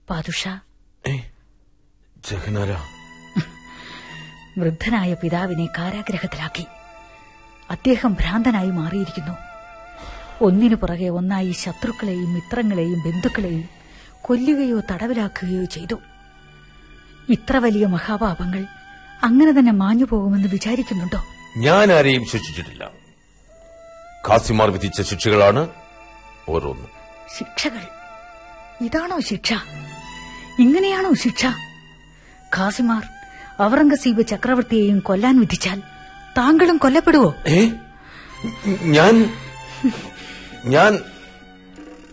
പാതുഷ ഏ ജഹനാര വൃദ്ധനായ പിതാവിനെ കാരാഗ്രഹത്തിലാക്കി അദ്ദേഹം ഭ്രാന്തനായി മാറിയിരിക്കുന്നു ഒന്നിനു പുറകെ ഒന്നായി ശത്രുക്കളെയും മിത്രങ്ങളെയും ബന്ധുക്കളെയും കൊല്ലുകയോ തടവിലാക്കുകയോ ചെയ്തു ഇത്ര വലിയ മഹാപാപങ്ങൾ അങ്ങനെ തന്നെ മാഞ്ഞു പോകുമെന്ന് വിചാരിക്കുന്നുണ്ടോ ഞാൻ ആരെയും ശിക്ഷിച്ചിട്ടില്ല ഖാസിമാർ വിധിച്ച ശിക്ഷകളാണ് ഓരോന്നും ശിക്ഷകൾ ഇതാണോ ശിക്ഷ ഇങ്ങനെയാണോ ശിക്ഷ ഖാസിമാർ ഔറംഗസീബ് ചക്രവർത്തിയെയും കൊല്ലാൻ വിധിച്ചാൽ താങ്കളും കൊല്ലപ്പെടുവോ ഏ ഞാൻ ഞാൻ